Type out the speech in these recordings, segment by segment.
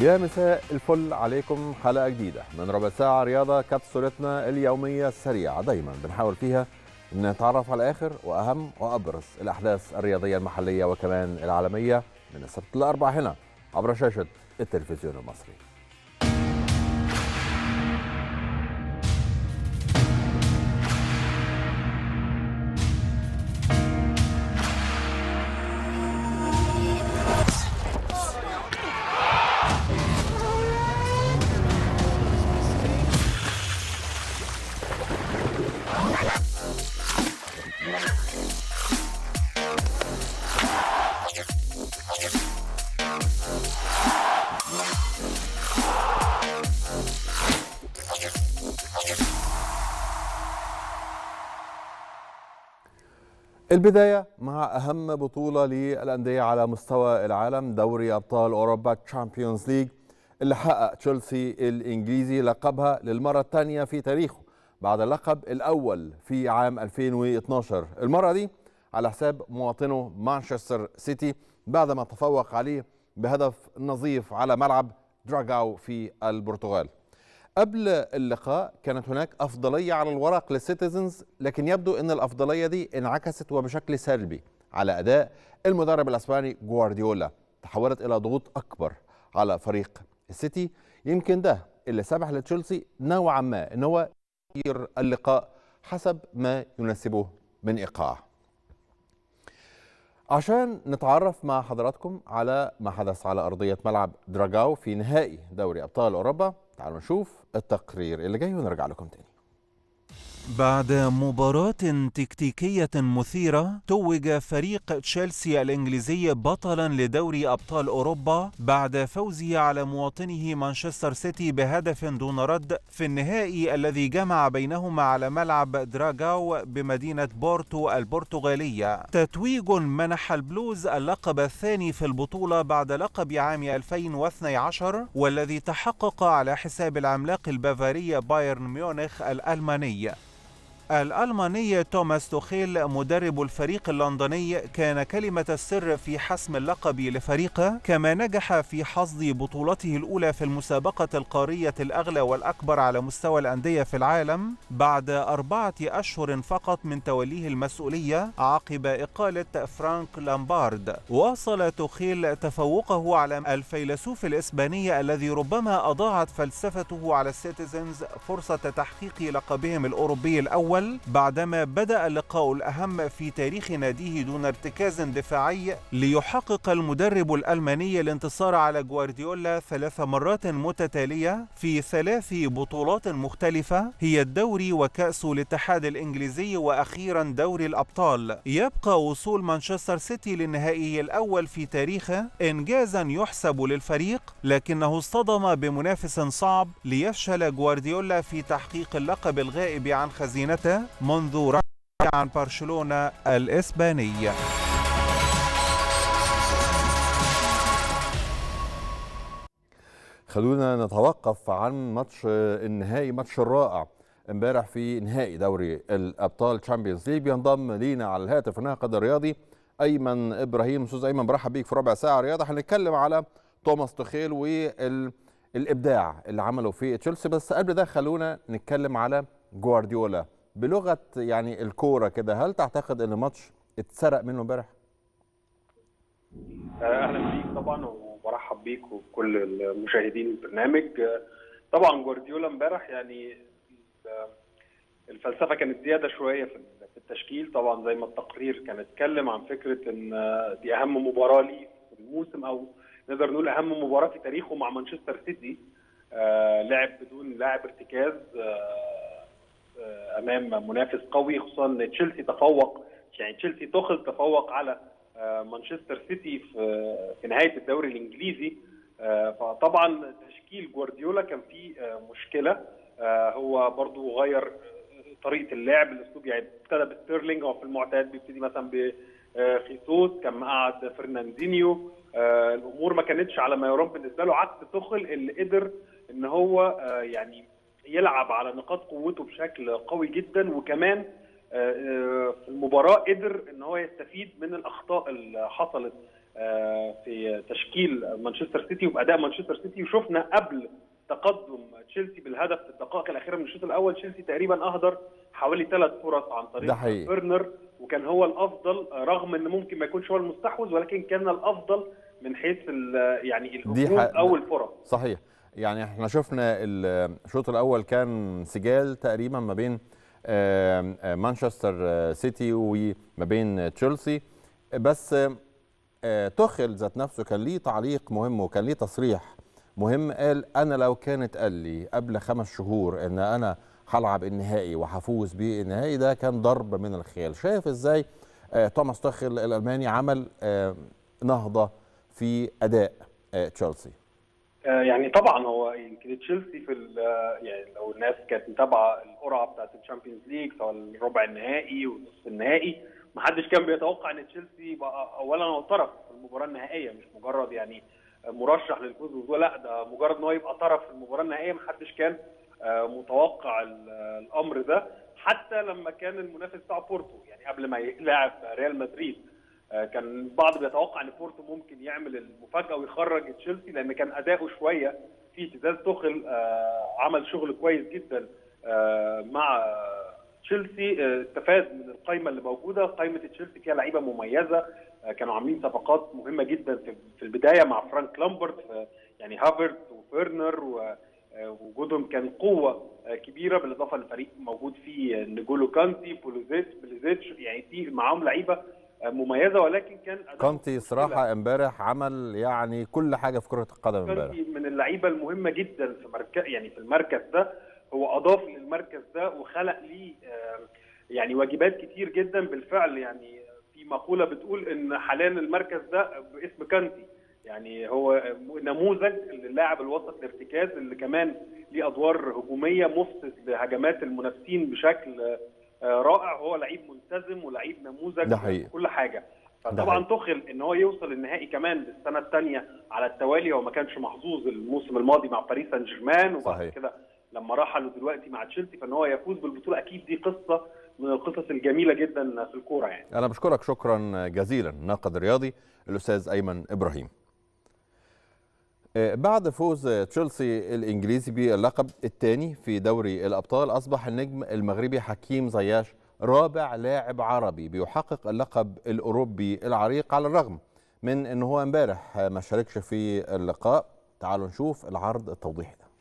يا مساء الفل عليكم حلقة جديدة من ربع ساعة رياضة كبسولتنا اليومية السريعة دايما بنحاول فيها ان نتعرف على آخر وأهم وأبرز الأحداث الرياضية المحلية وكمان العالمية من السبت الأربع هنا عبر شاشة التلفزيون المصري البداية مع أهم بطولة للأندية على مستوى العالم دوري أبطال أوروبا تشامبيونز ليج اللي حقق تشيلسي الإنجليزي لقبها للمرة الثانية في تاريخه بعد اللقب الأول في عام 2012 المرة دي على حساب مواطنه مانشستر سيتي بعدما تفوق عليه بهدف نظيف على ملعب دراغاو في البرتغال قبل اللقاء كانت هناك أفضلية على الورق للسيتيزنز لكن يبدو أن الأفضلية دي انعكست وبشكل سلبي على أداء المدرب الأسباني جوارديولا تحولت إلى ضغوط أكبر على فريق السيتي يمكن ده اللي سمح لتشيلسي نوعا ما أن هو يغير اللقاء حسب ما يناسبه من إيقاع عشان نتعرف مع حضراتكم على ما حدث على أرضية ملعب دراجاو في نهائي دوري أبطال أوروبا تعالوا نشوف التقرير اللي جاي ونرجع لكم تاني بعد مباراة تكتيكية مثيرة توج فريق تشيلسي الإنجليزي بطلا لدوري أبطال أوروبا بعد فوزه على مواطنه مانشستر سيتي بهدف دون رد في النهائي الذي جمع بينهما على ملعب دراغاو بمدينة بورتو البرتغالية تتويج منح البلوز اللقب الثاني في البطولة بعد لقب عام 2012 والذي تحقق على حساب العملاق البافاري بايرن ميونخ الألماني الألماني توماس توخيل مدرب الفريق اللندني كان كلمة السر في حسم اللقب لفريقه كما نجح في حصد بطولته الأولى في المسابقة القارية الأغلى والأكبر على مستوى الأندية في العالم بعد أربعة أشهر فقط من توليه المسؤولية عقب إقالة فرانك لامبارد واصل توخيل تفوقه على الفيلسوف الإسباني الذي ربما أضاعت فلسفته على السيتيزنز فرصة تحقيق لقبهم الأوروبي الأول الأول بعدما بدأ اللقاء الأهم في تاريخ ناديه دون ارتكاز دفاعي ليحقق المدرب الألماني الانتصار على جوارديولا ثلاث مرات متتالية في ثلاث بطولات مختلفة هي الدوري وكأس الاتحاد الإنجليزي وأخيرا دوري الأبطال يبقى وصول مانشستر سيتي للنهائي الأول في تاريخه إنجازا يحسب للفريق لكنه اصطدم بمنافس صعب ليفشل جوارديولا في تحقيق اللقب الغائب عن خزينته منذ رحل عن برشلونة الإسباني خلونا نتوقف عن ماتش النهائي ماتش الرائع امبارح في نهائي دوري الابطال تشامبيونز ليج بينضم لينا على الهاتف الناقد الرياضي ايمن ابراهيم استاذ ايمن برحب بيك في ربع ساعه رياضه هنتكلم على توماس توخيل والابداع اللي عمله في تشيلسي بس قبل ده خلونا نتكلم على جوارديولا بلغه يعني الكوره كده هل تعتقد ان الماتش اتسرق منه امبارح؟ اهلا بيك طبعا وبرحب بيك وكل المشاهدين البرنامج طبعا جوارديولا امبارح يعني الفلسفه كانت زياده شويه في التشكيل طبعا زي ما التقرير كان اتكلم عن فكره ان دي اهم مباراه ليه في الموسم او نقدر نقول اهم مباراه في تاريخه مع مانشستر سيتي لعب بدون لاعب ارتكاز امام منافس قوي خصوصا ان تشيلسي تفوق يعني تشيلسي تخل تفوق على مانشستر سيتي في في نهايه الدوري الانجليزي فطبعا تشكيل جوارديولا كان فيه مشكله هو برضو غير طريقه اللعب الاسلوب يعني ابتدى بستيرلينج هو في المعتاد بيبتدي مثلا بخيسوس كان مقعد فرناندينيو الامور ما كانتش على ما يرام بالنسبه له عكس تخل اللي قدر ان هو يعني يلعب على نقاط قوته بشكل قوي جدا وكمان في المباراه قدر ان هو يستفيد من الاخطاء اللي حصلت آه، في تشكيل مانشستر سيتي وباداء مانشستر سيتي وشفنا قبل تقدم تشيلسي بالهدف في الدقائق الاخيره من الشوط الاول تشيلسي تقريبا اهدر حوالي ثلاث فرص عن ده طريق حقيقي. فيرنر وكان هو الافضل آه، رغم ان ممكن ما يكونش هو المستحوذ ولكن كان الافضل من حيث ال- يعني دي الهجوم حق- او الفرص صحيح يعني احنا شفنا الشوط الاول كان سجال تقريبا ما بين آم، آم، مانشستر آه، سيتي وما بين تشيلسي بس آه، توخيل ذات نفسه كان ليه تعليق مهم وكان ليه تصريح مهم قال انا لو كانت قال لي قبل خمس شهور ان انا هلعب النهائي وهفوز بالنهائي ده كان ضرب من الخيال شايف ازاي آه، توماس توخيل الالماني عمل آه، نهضه في اداء آه، تشيلسي آه، يعني طبعا هو يمكن تشيلسي في ال- آه، يعني لو الناس كانت متابعه القرعه بتاعت الشامبيونز ليج سواء الربع النهائي ونصف النهائي ما حدش كان بيتوقع ان تشيلسي يبقى اولا هو طرف في المباراه النهائيه مش مجرد يعني مرشح للفوز بالبطوله لا ده مجرد ان هو يبقى طرف في المباراه النهائيه ما حدش كان آه، متوقع ال- الامر ده حتى لما كان المنافس بتاع بورتو يعني قبل ما يلاعب ريال مدريد آه، كان البعض بيتوقع ان بورتو ممكن يعمل المفاجاه ويخرج تشيلسي لان كان اداؤه شويه في اهتزاز توخل آه، عمل شغل كويس جدا آه، مع تشيلسي آه، استفاد من القائمه اللي موجوده قائمه تشيلسي فيها لعيبه مميزه آه، كانوا عاملين صفقات مهمه جدا في في البدايه مع فرانك لامبرت في- يعني هافرت وفيرنر و- آه، وجودهم كان قوه آه، كبيره بالاضافه لفريق موجود فيه نجولو كانتي بوليزيتش بوليزيتش يعني في معاهم لعيبه آه، مميزه ولكن كان أداءهم كونتي مشكلة. صراحه امبارح عمل يعني كل حاجه في كره القدم امبارح كانتي من اللعيبه المهمه جدا في مركز يعني في المركز ده هو اضاف للمركز ده وخلق ليه آه، يعني واجبات كتير جدا بالفعل يعني في مقوله بتقول ان حاليا المركز ده باسم كانتي يعني هو نموذج للاعب الوسط الارتكاز اللي كمان ليه ادوار هجوميه مفسد لهجمات المنافسين بشكل آه، رائع هو لعيب ملتزم ولعيب نموذج ده حقيقي. في كل حاجه ده فطبعا حقيقي. تخل ان هو يوصل النهائي كمان للسنه الثانيه على التوالي هو ما كانش محظوظ الموسم الماضي مع باريس سان جيرمان وبعد صحيح. كده لما رحلوا دلوقتي مع تشيلسي فان هو يفوز بالبطوله اكيد دي قصه من القصص الجميله جدا في الكوره يعني انا بشكرك شكرا جزيلا الناقد الرياضي الاستاذ ايمن ابراهيم آه، بعد فوز تشيلسي الانجليزي باللقب الثاني في دوري الابطال اصبح النجم المغربي حكيم زياش رابع لاعب عربي بيحقق اللقب الاوروبي العريق على الرغم من ان هو امبارح ما شاركش في اللقاء تعالوا نشوف العرض التوضيحي ده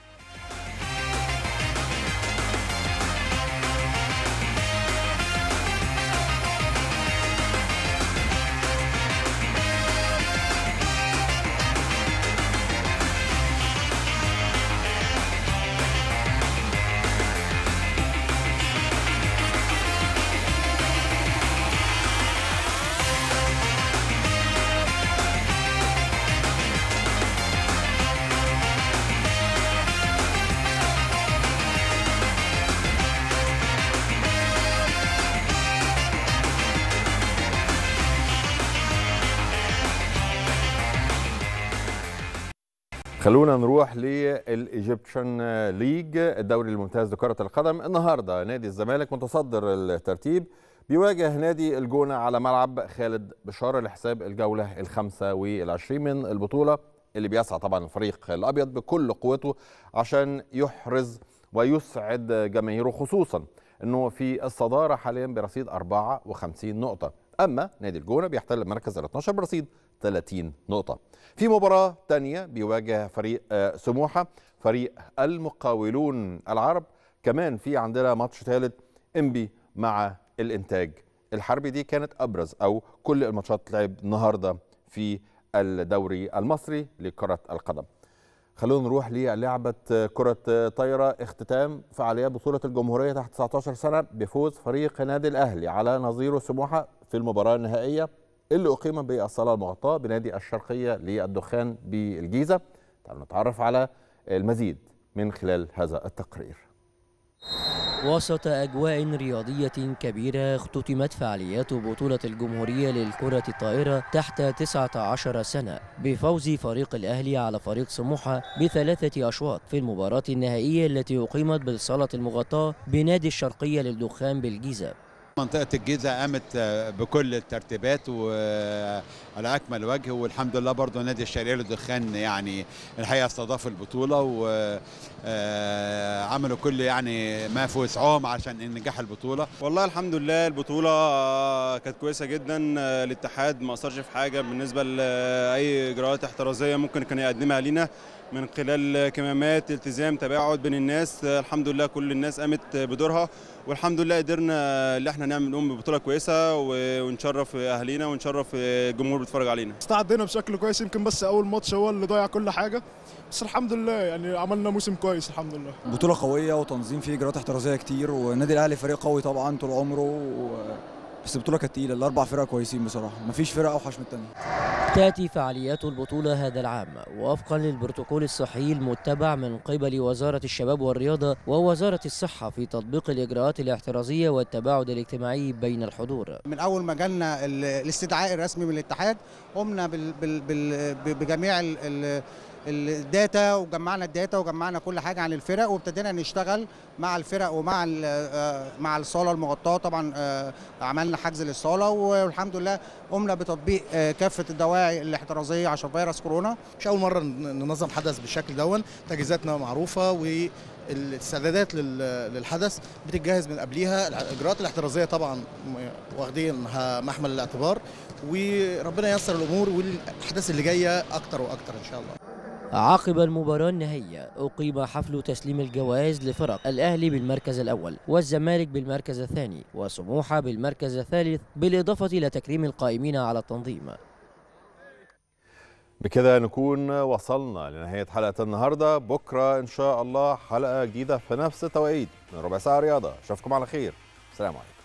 خلونا نروح للايجيبشن ليج الدوري الممتاز لكرة القدم النهارده نادي الزمالك متصدر الترتيب بيواجه نادي الجونة على ملعب خالد بشار لحساب الجولة الخامسة والعشرين من البطولة اللي بيسعى طبعا الفريق الأبيض بكل قوته عشان يحرز ويسعد جماهيره خصوصا انه في الصدارة حاليا برصيد 54 نقطة اما نادي الجونة بيحتل المركز ال 12 برصيد 30 نقطة في مباراة تانية بيواجه فريق آه، سموحة فريق المقاولون العرب كمان في عندنا ماتش ثالث انبي مع الانتاج الحربي دي كانت ابرز او كل الماتشات لعب النهارده في الدوري المصري لكرة القدم خلونا نروح للعبة كرة طايرة اختتام فعاليات بطولة الجمهورية تحت 19 سنة بفوز فريق نادي الأهلي على نظيره سموحة في المباراة النهائية اللي أقيمت بالصالة المغطاة بنادي الشرقية للدخان بالجيزة تعالوا نتعرف على المزيد من خلال هذا التقرير وسط أجواء رياضية كبيرة اختتمت فعاليات بطولة الجمهورية للكرة الطائرة تحت 19 سنة بفوز فريق الأهلي على فريق سموحة بثلاثة أشواط في المباراة النهائية التي أقيمت بالصالة المغطاة بنادي الشرقية للدخان بالجيزة منطقة الجيزة قامت بكل الترتيبات وعلى أكمل وجه والحمد لله برضو نادي الشرقية للدخان يعني الحقيقة استضاف البطولة وعملوا كل يعني ما في وسعهم عشان نجاح البطولة والله الحمد لله البطولة آه، كانت كويسة جدا آه، الاتحاد ما أثرش في حاجة بالنسبة لأي إجراءات احترازية ممكن كان يقدمها لينا من خلال كمامات التزام تباعد بين الناس آه، الحمد لله كل الناس قامت بدورها والحمد لله قدرنا اللي احنا نعمل نقوم ببطولة كويسة و- ونشرف أهالينا ونشرف الجمهور بيتفرج علينا استعدينا بشكل كويس يمكن بس اول ماتش هو اللي ضيع كل حاجه بس الحمد لله يعني عملنا موسم كويس الحمد لله بطولة قوية وتنظيم فيه إجراءات احترازية كتير والنادي الأهلي فريق قوي طبعا طول عمره و... بس البطولة كانت تقيلة الأربع فرق كويسين بصراحة مفيش فرقة أوحش من التانية تأتي فعاليات البطولة هذا العام وفقا للبروتوكول الصحي المتبع من قبل وزارة الشباب والرياضة ووزارة الصحة في تطبيق الإجراءات الاحترازية والتباعد الاجتماعي بين الحضور من اول ما جالنا ال- الاستدعاء الرسمي من الاتحاد قمنا بال بال بال بجميع ال- ال- الداتا وجمعنا الداتا وجمعنا كل حاجه عن الفرق وابتدينا نشتغل مع الفرق ومع ال- آه، مع الصاله المغطاه طبعا آه، عملنا حجز للصاله والحمد لله قمنا بتطبيق آه، كافه الدواعي الاحترازيه عشان فيروس كورونا مش اول مره ننظم حدث بالشكل دون تجهيزاتنا معروفه والاستعدادات لل- للحدث بتتجهز من قبليها الاجراءات الاحترازيه طبعا م- واخدينها محمل الاعتبار وربنا ييسر الامور والاحداث اللي جايه اكتر واكتر ان شاء الله عقب المباراة النهائية أقيم حفل تسليم الجوائز لفرق الأهلي بالمركز الأول والزمالك بالمركز الثاني وسموحة بالمركز الثالث بالإضافة إلى تكريم القائمين على التنظيم بكده نكون وصلنا لنهاية حلقة النهاردة بكرة إن شاء الله حلقة جديدة في نفس التوقيت من ربع ساعة رياضة أشوفكم على خير سلام عليكم